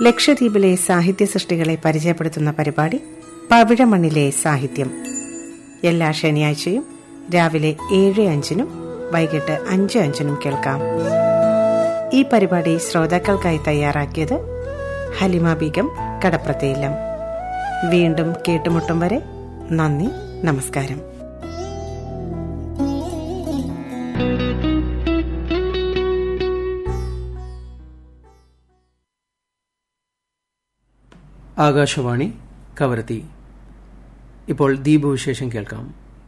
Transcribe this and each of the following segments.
ലക്ഷദ്വീപിലെ സാഹിത്യ സൃഷ്ടികളെ പരിചയപ്പെടുത്തുന്ന പരിപാടി പവിഴമണ്ണിലെ സാഹിത്യം എല്ലാ ശനിയാഴ്ചയും രാവിലെ ഏഴ് അഞ്ചിനും വൈകിട്ട് അഞ്ച് അഞ്ചിനും കേൾക്കാം ഈ പരിപാടി ശ്രോതാക്കൾക്കായി തയ്യാറാക്കിയത് ഹലിമ ബീഗം കടപ്രതയിലം വീണ്ടും കേട്ടുമുട്ടും വരെ നന്ദി നമസ്കാരം ആകാശവാണി കവരത്തി ഇപ്പോൾ ദീപവിശേഷം കേൾക്കാം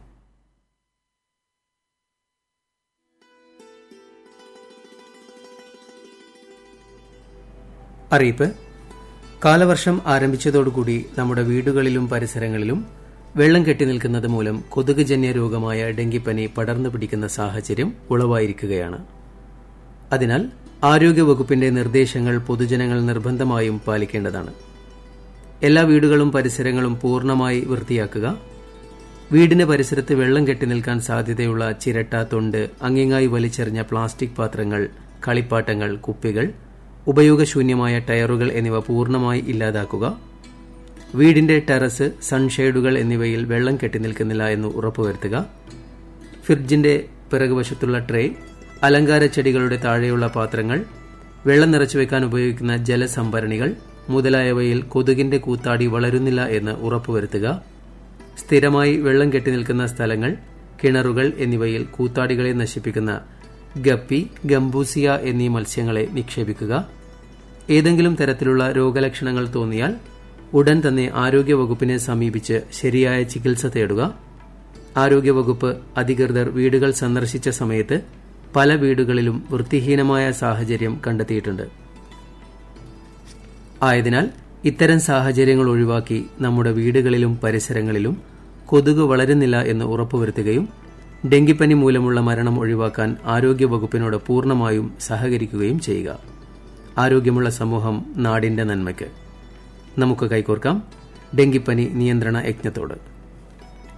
അറിയിപ്പ് കാലവർഷം ആരംഭിച്ചതോടുകൂടി നമ്മുടെ വീടുകളിലും പരിസരങ്ങളിലും വെള്ളം കെട്ടി നിൽക്കുന്നത് മൂലം കൊതുകുജന്യ രോഗമായ ഡെങ്കിപ്പനി പടർന്നു പിടിക്കുന്ന സാഹചര്യം ഉളവായിരിക്കുകയാണ് അതിനാൽ ആരോഗ്യവകുപ്പിന്റെ നിർദ്ദേശങ്ങൾ പൊതുജനങ്ങൾ നിർബന്ധമായും പാലിക്കേണ്ടതാണ് എല്ലാ വീടുകളും പരിസരങ്ങളും പൂർണ്ണമായി വൃത്തിയാക്കുക വീടിന് പരിസരത്ത് വെള്ളം കെട്ടി നിൽക്കാൻ സാധ്യതയുള്ള ചിരട്ട തൊണ്ട് അങ്ങിങ്ങായി വലിച്ചെറിഞ്ഞ പ്ലാസ്റ്റിക് പാത്രങ്ങൾ കളിപ്പാട്ടങ്ങൾ കുപ്പികൾ ഉപയോഗശൂന്യമായ ടയറുകൾ എന്നിവ പൂർണ്ണമായി ഇല്ലാതാക്കുക വീടിന്റെ ടെറസ് സൺഷെയ്ഡുകൾ എന്നിവയിൽ വെള്ളം കെട്ടി നിൽക്കുന്നില്ല എന്ന് ഉറപ്പുവരുത്തുക ഫ്രിഡ്ജിന്റെ പിറകുവശത്തുള്ള ട്രേ അലങ്കാര ചെടികളുടെ താഴെയുള്ള പാത്രങ്ങൾ വെള്ളം നിറച്ചു വെക്കാൻ ഉപയോഗിക്കുന്ന ജലസംഭരണികൾ മുതലായവയിൽ കൊതുകിന്റെ കൂത്താടി വളരുന്നില്ല എന്ന് ഉറപ്പുവരുത്തുക സ്ഥിരമായി വെള്ളം കെട്ടി നിൽക്കുന്ന സ്ഥലങ്ങൾ കിണറുകൾ എന്നിവയിൽ കൂത്താടികളെ നശിപ്പിക്കുന്ന ഗപ്പി ഗംബൂസിയ എന്നീ മത്സ്യങ്ങളെ നിക്ഷേപിക്കുക ഏതെങ്കിലും തരത്തിലുള്ള രോഗലക്ഷണങ്ങൾ തോന്നിയാൽ ഉടൻ തന്നെ ആരോഗ്യവകുപ്പിനെ സമീപിച്ച് ശരിയായ ചികിത്സ തേടുക ആരോഗ്യവകുപ്പ് അധികൃതർ വീടുകൾ സന്ദർശിച്ച സമയത്ത് പല വീടുകളിലും വൃത്തിഹീനമായ സാഹചര്യം കണ്ടെത്തിയിട്ടുണ്ട് ആയതിനാൽ ഇത്തരം സാഹചര്യങ്ങൾ ഒഴിവാക്കി നമ്മുടെ വീടുകളിലും പരിസരങ്ങളിലും കൊതുക് വളരുന്നില്ല എന്ന് ഉറപ്പുവരുത്തുകയും ഡെങ്കിപ്പനി മൂലമുള്ള മരണം ഒഴിവാക്കാൻ ആരോഗ്യവകുപ്പിനോട് പൂർണ്ണമായും സഹകരിക്കുകയും ചെയ്യുക ആരോഗ്യമുള്ള സമൂഹം നാടിന്റെ നന്മയ്ക്ക് നമുക്ക് കൈകോർക്കാം ഡെങ്കിപ്പനി നിയന്ത്രണ യജ്ഞത്തോട്